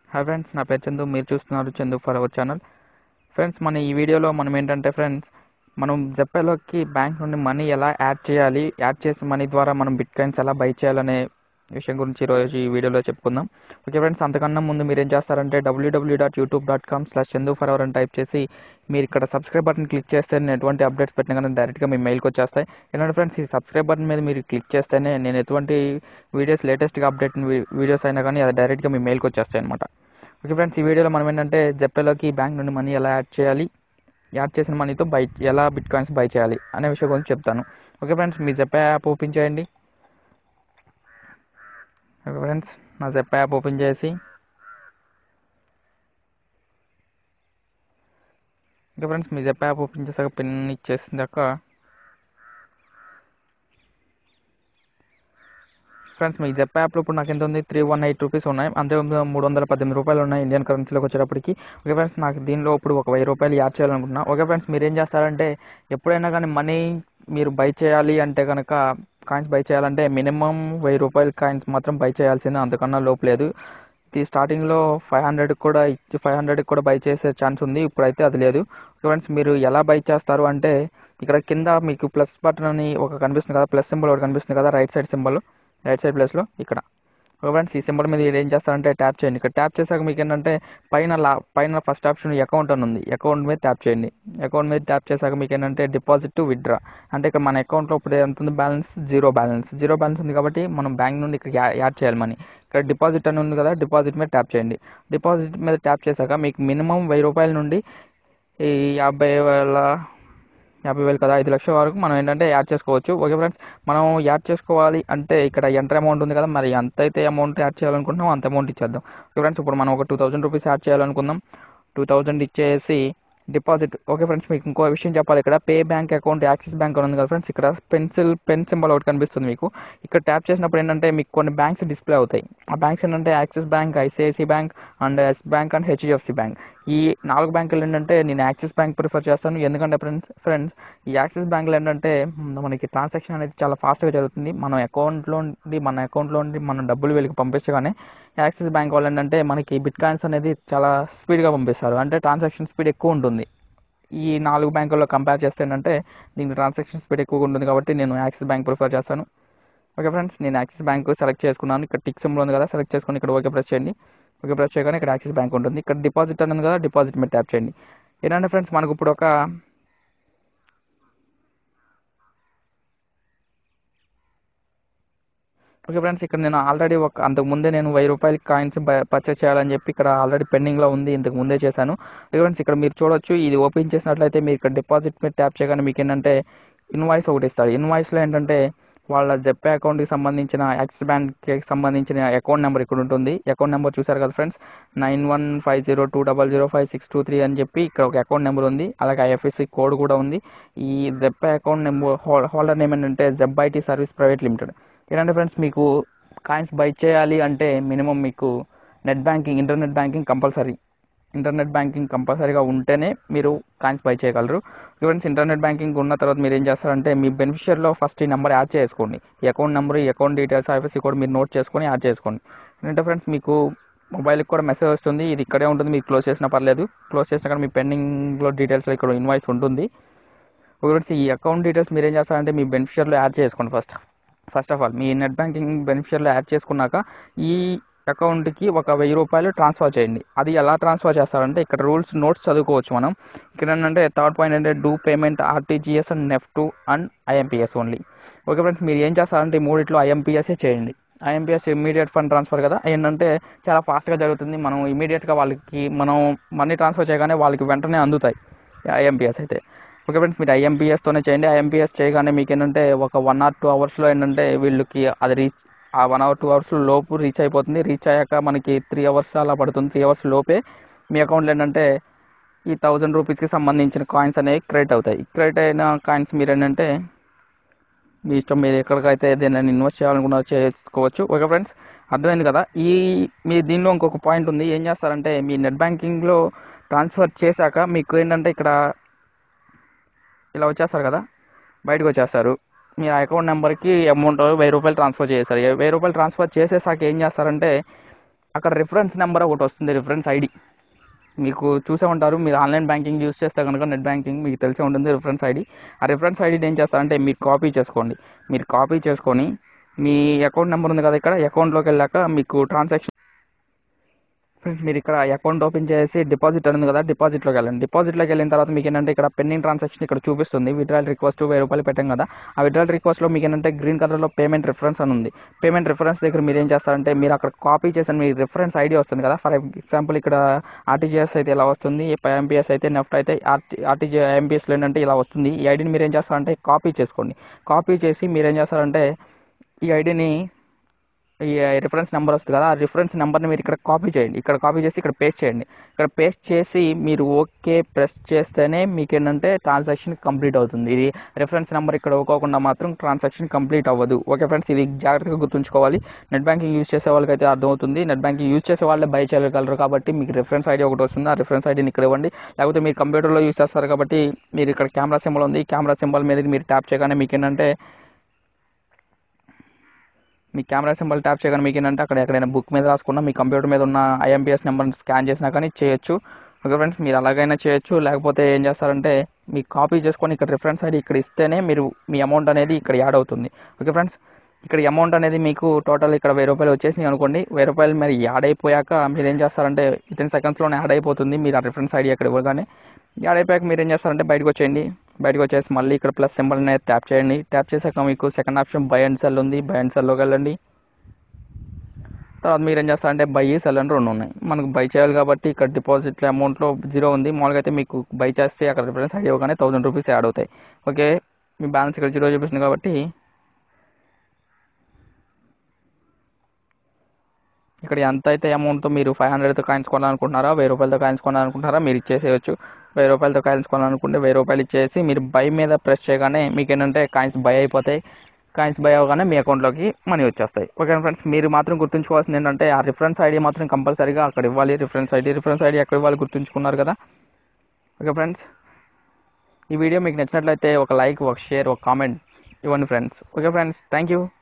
hi friends నా పేరు చందు మీరు చూస్తున్నారు Chandu for hour channel friends మన ఈ వీడియోలో మనం ఏంటంటే ఫ్రెండ్స్ మనం జెప్టోలోకి బ్యాంక్ నుండి మనీ ఎలా యాడ్ చేయాలి యాడ్ చేసిన మనీ ద్వారా మనం బిట్ కాయిన్స్ ఎలా బై చేయాలనే విషయం గురించి ఈరోజు ఈ వీడియోలో చెప్పుకుందాం ఓకే ఫ్రెండ్స్ అంతకన్నా ముందు మీరు ఏం చేస్తారంటే WW dot YouTube dot com slash Chandu for hour అని టైప్ చేసి మీరు ఇక్కడ సబ్స్క్రైబ్ బటన్ క్లిక్ చేస్తే నేను ఎటువంటి అప్డేట్స్ పెట్టినా కానీ డైరెక్ట్గా మీ మెయిల్కి వచ్చేస్తాయి ఏంటంటే ఫ్రెండ్స్ ఈ సబ్స్క్రైబ్ బటన్ మీద మీరు క్లిక్ చేస్తేనే నేను ఎటువంటి వీడియోస్ లేటెస్ట్గా అప్డేట్ వీడియోస్ అయినా కానీ అది డైరెక్ట్గా మీ మెయిల్కి వచ్చేస్తాయి అనమాట ఓకే ఫ్రెండ్స్ ఈ వీడియోలో మనం ఏంటంటే జెప్టోలోకి బ్యాంక్ నుండి మనీ ఎలా యాడ్ చేయాలి యాడ్ చేసిన మనీతో బై ఎలా బిట్ కాయిన్స్ బై చేయాలి అనే విషయం గురించి చెప్తాను ఓకే ఫ్రెండ్స్ మీ జెప్పే యాప్ ఓపెన్ చేయండి ఓకే ఫ్రెండ్స్ నా జెప్పే యాప్ ఓపెన్ చేసి ఓకే ఫ్రెండ్స్ మీ జెప్పే యాప్ ఓపెన్ చేసాక పిన్ ఇచ్చేసాక ఫ్రెండ్స్ మీకు జెప్ యాప్లో ఇప్పుడు నాకు ఎంత ఉంది త్రీ వన్ ఎయిట్ రూపీస్ ఉన్నాయి అంతే మూడు వందల పద్దెనిమిది రూపాయలు ఉన్నాయి ఇండియన్ కరెన్సీలోకి వచ్చేటప్పటికి ఓకే ఫ్రెండ్స్ నాకు దీనిలో ఇప్పుడు ఒక వెయ్యి రూపాయలు యాడ్ చేయాలనుకుంటున్నా ఓకే ఫ్రెండ్స్ మీరు ఏం చేస్తారంటే ఎప్పుడైనా కానీ మనీ మీరు బై చేయాలి అంటే కనుక కాయిన్స్ బై చేయాలంటే మినిమం వెయ్యి రూపాయల కాయిన్స్ మాత్రం బై చేయాల్సిందే అంతకన్నా లోపు లేదు ఇది స్టార్టింగ్లో ఫైవ్ హండ్రెడ్ కూడా ఫైవ్ హండ్రెడ్కి కూడా బై చేసే ఛాన్స్ ఉంది ఇప్పుడైతే అది లేదు ఫ్రెండ్స్ మీరు ఎలా బై చేస్తారు అంటే ఇక్కడ కింద మీకు ప్లస్ బటన్ అని ఒక కనిపిస్తుంది కదా ప్లస్ సింబల్ ఒకటి కనిపిస్తుంది కదా right side symbol right side ప్లేస్లో ఇక్కడ ఫ్రెండ్స్ ఈ సింబల్ మీద ఏం చేస్తారంటే ట్యాప్ చేయండి ఇక్కడ ట్యాప్ చేశాక మీకు ఏంటంటే పైన లా పైన ఫస్ట్ ఆప్షన్ అకౌంట్ అని ఉంది అకౌంట్ మీద ట్యాప్ చేయండి అకౌంట్ మీద ట్యాప్ చేశాక మీకు ఏంటంటే డిపాజిట్ టు విత్డ్రా అంటే ఇక్కడ మన అకౌంట్లో ఇప్పుడు ఎంత ఉంది balance zero balance zero balance ఉంది కాబట్టి మనం బ్యాంక్ నుండి ఇక్కడ యాడ్ చేయాలి మనీ ఇక్కడ డిపాజిట్ అని ఉంది కదా డిపాజిట్ మీద ట్యాప్ చేయండి డిపాజిట్ మీద ట్యాప్ చేశాక మీకు మినిమం వెయ్యి రూపాయల నుండి ఈ యాభై వేల యాభై వేలు కదా ఐదు లక్షల వరకు మనం ఏంటంటే యాడ్ చేసుకోవచ్చు ఓకే ఫ్రెండ్స్ మనం యాడ్ చేసుకోవాలి అంటే ఇక్కడ ఎంటర్ అమౌంట్ ఉంది కదా మరి ఎంత అయితే అమౌంట్ యాడ్ చేయాలనుకుంటున్నాం అంత అమౌంట్ ఇచ్చేద్దాం ఓకే ఫ్రెండ్స్ ఇప్పుడు మనం ఒక టూ థౌసండ్ రూపీస్ యాడ్ చేయాలనుకుందాం టూ థౌజండ్ ఇచ్చేసి డిపాజిట్ ఓకే ఫ్రెండ్స్ మీకు ఇంకో విషయం చెప్పాలి ఇక్కడ pay bank account Axis bank అని ఉంది కదా ఫ్రెండ్స్ ఇక్కడ పెన్సిల్ పెన్ సింబల్ ఒకటి కనిపిస్తుంది మీకు ఇక్కడ ట్యాప్ చేసినప్పుడు ఏంటంటే మీకు కొన్ని బ్యాంక్స్ డిస్ప్లే అవుతాయి ఆ బ్యాంక్స్ ఏంటంటే Axis bank ICICI bank and Yes bank and HDFC bank ఈ నాలుగు బ్యాంకులు ఏంటంటే నేను యాక్సిస్ బ్యాంక్ ప్రిఫర్ చేస్తాను ఎందుకంటే ఫ్రెండ్స్ ఫ్రెండ్స్ ఈ యాక్సిస్ బ్యాంకులు ఏంటంటే మనకి ట్రాన్సాక్షన్ అనేది చాలా ఫాస్ట్గా జరుగుతుంది మన అకౌంట్లో నుండి మన అకౌంట్లో నుండి మనం డబ్బులు వీళ్ళకి పంపించగానే యాక్సిస్ బ్యాంక్ వాళ్ళు ఏంటంటే మనకి బిట్ కాయిన్స్ అనేది చాలా స్పీడ్గా పంపిస్తారు అంటే ట్రాన్సాక్షన్ స్పీడ్ ఎక్కువ ఉంటుంది ఈ నాలుగు బ్యాంకుల్లో కంపేర్ చేస్తే ఏంటంటే దీనికి ట్రాన్సాక్షన్ స్పీడ్ ఎక్కువగా ఉంటుంది కాబట్టి నేను యాక్సిస్ బ్యాంక్ ప్రిఫర్ చేస్తాను ఓకే ఫ్రెండ్స్ నేను యాక్సిస్ బ్యాంక్ సెలెక్ట్ చేసుకున్నాను ఇక్కడ టిక్ సింబల్ ఉంది కదా సెలెక్ట్ చేసుకుని ఇక్కడ ఓకే ప్రెస్ చేయండి ఓకే ప్రెస్ చేయగానే ఇక్కడ యాక్సిస్ బ్యాంక్ ఉంటుంది ఇక్కడ డిపాజిట్ అని ఉంది కదా డిపాజిట్ మీద ట్యాప్ చేయండి ఏంటంటే ఫ్రెండ్స్ మనకు ఇప్పుడు ఒక ఓకే ఫ్రెండ్స్ ఇక్కడ నేను ఆల్రెడీ ఒక అంతకు ముందే నేను వెయ్యి రూపాయల కాయిన్స్ పర్చేస్ చేయాలని చెప్పి ఇక్కడ ఆల్రెడీ పెండింగ్లో ఉంది ఇంతకు ముందే చేశాను ఓకే ఫ్రెండ్స్ ఇక్కడ మీరు చూడొచ్చు ఇది ఓపెన్ చేసినట్లయితే మీరు ఇక్కడ డిపాజిట్ మీద ట్యాప్ చేయగానే మీకు ఏంటంటే ఇన్వాయిస్ ఒకటి ఇస్తారు ఇన్వాయిస్లో ఏంటంటే వాళ్ళ జెప్పే అకౌంట్కి సంబంధించిన యాక్సిస్ బ్యాంక్కి సంబంధించిన అకౌంట్ నెంబర్ ఇక్కడ ఉంటుంది అకౌంట్ నెంబర్ చూసారు కదా friends nine one five zero two double zero five six two three అని చెప్పి ఇక్కడ ఒక అకౌంట్ నెంబర్ ఉంది అలాగే ఐఎఫ్ఎస్సి కోడ్ కూడా ఉంది ఈ Zebpay account number holder name ఏంటంటే Zeb IT service private limited ఏంటంటే ఫ్రెండ్స్ మీకు కాయిన్స్ బై చేయాలి అంటే మినిమం మీకు net banking internet banking compulsory internet banking కంపల్సరీగా ఉంటేనే మీరు కాయిన్స్ బై చేయగలరు ఫ్రెండ్స్ ఇంటర్నెట్ బ్యాంకింగ్ ఉన్న తర్వాత మీరు ఏం చేస్తారంటే మీ బెనిఫిషియర్లో ఫస్ట్ ఈ నెంబర్ యాడ్ చేసుకోండి ఈ అకౌంట్ నెంబర్ ఈ అకౌంట్ డీటెయిల్స్ ఐఎఫ్ఎస్సి కూడా మీరు నోట్ చేసుకొని యాడ్ చేసుకోండి ఏంటంటే ఫ్రెండ్స్ మీకు మొబైల్కి కూడా మెసేజ్ వస్తుంది ఇది ఇక్కడే ఉంటుంది మీరు క్లోజ్ చేసినా పర్లేదు క్లోజ్ చేసినా కానీ మీ పెండింగ్లో డీటెయిల్స్లో ఇక్కడ ఇన్వాయిస్ ఉంటుంది ఫ్రెండ్స్ ఈ అకౌంట్ డీటెయిల్స్ మీరు ఏం చేస్తారంటే మీ బెనిఫిషియర్లో యాడ్ చేసుకోండి ఫస్ట్ ఫస్ట్ ఆఫ్ ఆల్ మీ నెట్ బ్యాంకింగ్ బెనిఫిషియర్లో యాడ్ చేసుకున్నాక ఈ అకౌంట్కి ఒక వెయ్యి రూపాయలు ట్రాన్స్ఫర్ చేయండి అది ఎలా ట్రాన్స్ఫర్ చేస్తారంటే ఇక్కడ రూల్స్ నోట్స్ చదువుకోవచ్చు మనం ఇక్కడ ఏంటంటే థర్డ్ పాయింట్ అంటే do payment RTGS and NEFT and IMPS only okay friends మీరు ఏం చేస్తారంటే ఈ మూడిట్లో ఐఎంపిఎస్ఏ చేయండి ఐఎంపిఎస్ ఇమీడియట్ ఫండ్ ట్రాన్స్ఫర్ కదా ఏంటంటే చాలా ఫాస్ట్గా జరుగుతుంది మనం ఇమీడియట్గా వాళ్ళకి మనం మనీ ట్రాన్స్ఫర్ చేయగానే వాళ్ళకి వెంటనే అందుతాయి ఐఎంపిఎస్ అయితే ఓకే ఫ్రెండ్స్ మీరు ఐఎంపిఎస్తోనే చేయండి ఐఎంపిఎస్ చేయగానే మీకు ఏంటంటే ఒక వన్ ఆర్ టూ అవర్స్లో ఏంటంటే వీళ్ళకి అది రీచ్ ఆ వన్ అవర్ టూ అవర్స్ లోపు రీచ్ అయిపోతుంది రీచ్ అయ్యాక మనకి త్రీ అవర్స్ అలా పడుతుంది త్రీ అవర్స్ లోపే మీ అకౌంట్లో ఏంటంటే ఈ థౌజండ్ రూపీస్కి సంబంధించిన కాయిన్స్ అనేవి క్రెడిట్ అవుతాయి క్రెడిట్ అయిన కాయిన్స్ మీరు ఏంటంటే మీ ఇష్టం మీరు ఎక్కడికైతే ఏదైనా ఇన్వెస్ట్ చేయాలనుకున్నా చేసుకోవచ్చు ఓకే ఫ్రెండ్స్ అర్థమైంది కదా ఈ మీ దీనిలో ఇంకొక పాయింట్ ఉంది ఏం చేస్తారంటే మీ నెట్ బ్యాంకింగ్లో ట్రాన్స్ఫర్ చేశాక మీకు ఏంటంటే ఇక్కడ ఇలా వచ్చేస్తారు కదా బయటకు వచ్చేస్తారు మీ అకౌంట్ నెంబర్కి అమౌంట్ వెయ్యి రూపాయలు ట్రాన్స్ఫర్ చేస్తారు వెయ్యి రూపాయలు ట్రాన్స్ఫర్ చేసేసాక ఏం చేస్తారంటే అక్కడ రిఫరెన్స్ నెంబర్ ఒకటి వస్తుంది రిఫరెన్స్ ఐడి మీకు చూసే ఉంటారు మీరు ఆన్లైన్ బ్యాంకింగ్ యూస్ చేస్తే కనుక నెట్ బ్యాంకింగ్ మీకు తెలిసే ఉంటుంది రిఫరెన్స్ ఐడి ఆ రిఫరెన్స్ ఐడిని ఏం చేస్తారంటే మీరు కాపీ చేసుకోండి మీరు కాపీ చేసుకొని మీ అకౌంట్ నెంబర్ ఉంది కదా ఇక్కడ అకౌంట్లోకి వెళ్ళాక మీకు ట్రాన్సాక్షన్ ఫ్రెండ్స్ మీరు ఇక్కడ అకౌంట్ ఓపెన్ చేసి డిపాజిట్ అని ఉంది కదా డిపాజిట్లోకి వెళ్ళండి డిపాజిట్లోకి వెళ్ళిన తర్వాత మీకు ఏంటంటే ఇక్కడ పెండింగ్ ట్రాన్సాక్షన్ ఇక్కడ చూపిస్తుంది విడ్రాల్ రిక్వెస్ట్ వెయ్యి రూపాయలు పెట్టాం కదా ఆ విడ్రాల్ రిక్వెస్ట్లో మీకు ఏంటంటే గ్రీన్ కలర్లో పేమెంట్ రిఫరెన్స్ అని ఉంది పేమెంట్ రిఫరెన్స్ దగ్గర మీరు ఏం చేస్తారంటే మీరు అక్కడ కాపీ చేసిన మీ రిఫరెన్స్ ఐడి వస్తుంది కదా ఫర్ ఎగ్జాంపుల్ ఇక్కడ ఆర్టీజీఎస్ అయితే ఇలా వస్తుంది ఎంపీఎస్ అయితే నెఫ్ట్ అయితే ఆర్టీ ఆర్టీజీ ఎంపీఎస్లో ఏంటంటే ఇలా వస్తుంది ఈ ఐడిని మీరు ఏం చేస్తారంటే కాపీ చేసుకోండి కాపీ చేసి మీరు ఏం చేస్తారంటే ఈ ఐడిని ఈ రిఫరెన్స్ నెంబర్ వస్తుంది కదా ఆ రిఫరెన్స్ నెంబర్ని మీరు ఇక్కడ కాపీ చేయండి ఇక్కడ కాపీ చేసి ఇక్కడ పేస్ట్ చేయండి ఇక్కడ పేస్ట్ చేసి మీరు ఓకే ప్రెస్ చేస్తేనే మీకు ఏంటంటే ట్రాన్సాక్షన్ కంప్లీట్ అవుతుంది ఇది రిఫరెన్స్ నెంబర్ ఇక్కడ ఒక్కోకుండా మాత్రం ట్రాన్సాక్షన్ కంప్లీట్ అవ్వదు ఓకే ఫ్రెండ్స్ ఇది జాగ్రత్తగా గుర్తుంచుకోవాలి నెట్ బ్యాంకింగ్ యూజ్ చేసే వాళ్ళకైతే అర్థమవుతుంది నెట్ బ్యాంకింగ్ యూజ్ చేసే వాళ్ళే బై చేయగలరు కాబట్టి మీకు రిఫరెన్స్ ఐడి ఒకటి వస్తుంది ఆ రిఫరెన్స్ ఐడిని ఇక్కడ ఇవ్వండి లేకపోతే మీరు కంప్యూటర్లో యూజ్ చేస్తారు కాబట్టి మీరు ఇక్కడ కెమెరా సింబల్ ఉంది కెమెరా సింబల్ మీద మీరు ట్యాప్ చేయగానే మీకు ఏంటంటే మీ కెమెరా సింబల్ ట్యాప్ చేయగానే మీకు ఏంటంటే అక్కడ ఎక్కడైనా బుక్ మీద రాసుకున్నా మీ కంప్యూటర్ మీద ఉన్న ఐఎంపిఎస్ నెంబర్ని స్కాన్ చేసినా కానీ చేయొచ్చు ఓకే ఫ్రెండ్స్ మీరు అలాగైనా చేయొచ్చు లేకపోతే ఏం చేస్తారంటే మీ కాపీ చేసుకొని ఇక్కడ రిఫరెన్స్ ఐడి ఇక్కడ ఇస్తేనే మీరు మీ అమౌంట్ అనేది ఇక్కడ యాడ్ అవుతుంది ఓకే ఫ్రెండ్స్ ఇక్కడ అమౌంట్ అనేది మీకు టోటల్ ఇక్కడ వెయ్యి రూపాయలు వచ్చేసి అనుకోండి వెయ్యి రూపాయలు మరి యాడ్ అయిపోయాక మీరు ఏం చేస్తారంటే వితిన్ సెకండ్స్లోనే యాడ్ అయిపోతుంది మీరు ఆ రిఫరెన్స్ ఐడి అక్కడ ఇవ్వగానే యాడ్ అయిపోయాక మీరు ఏం చేస్తారంటే బయటకు వచ్చేయండి బయటకు వచ్చేసి మళ్ళీ ఇక్కడ ప్లస్ సింబల్ అనేది ట్యాప్ చేయండి ట్యాప్ చేశాక మీకు second option buy and sell ఉంది బై అండ్ సెల్లోకి వెళ్ళండి తర్వాత మీరు ఏం చేస్తారంటే బై సెల్ అని రెండు ఉన్నాయి మనకు బై చేయాలి కాబట్టి ఇక్కడ డిపాజిట్ అమౌంట్లో జీరో ఉంది మామూలుగా అయితే మీకు బై చేస్తే అక్కడ రిఫరెన్స్ ఐడి ఇవ్వగానే థౌసండ్ రూపీస్ యాడ్ అవుతాయి ఓకే మీ బ్యాలెన్స్ ఇక్కడ జీరో చూపిస్తుంది కాబట్టి ఇక్కడ ఎంత అయితే అమౌంట్తో మీరు ఫైవ్ హండ్రెడ్తో కాయిన్స్ కొనాలనుకుంటున్నారా వెయ్యి రూపాయలతో కాయిన్స్ కొనాలనుకుంటున్నారా మీరు ఇచ్చేసేయచ్చు వెయ్యి రూపాయలతో కాయిన్స్ కొనాలనుకుంటే వెయ్యి రూపాయలు ఇచ్చేసి మీరు బై మీద ప్రెస్ చేయగానే మీకు ఏంటంటే కాయిన్స్ బై అయిపోతాయి కాయిన్స్ బై అవ్వగానే మీ అకౌంట్లోకి మనీ వచ్చేస్తాయి ఓకే ఫ్రెండ్స్ మీరు మాత్రం గుర్తుంచుకోవాల్సింది ఏంటంటే ఆ రిఫరెన్స్ ఐడి మాత్రం కంపల్సరీగా అక్కడ ఇవ్వాలి రిఫరెన్స్ ఐడి రిఫరెన్స్ ఐడి ఎక్కడ ఇవ్వాలి గుర్తుంచుకున్నారు కదా ఓకే ఫ్రెండ్స్ ఈ వీడియో మీకు నచ్చినట్లయితే ఒక లైక్ ఒక షేర్ ఒక కామెంట్ ఇవ్వండి friends okay friends thank you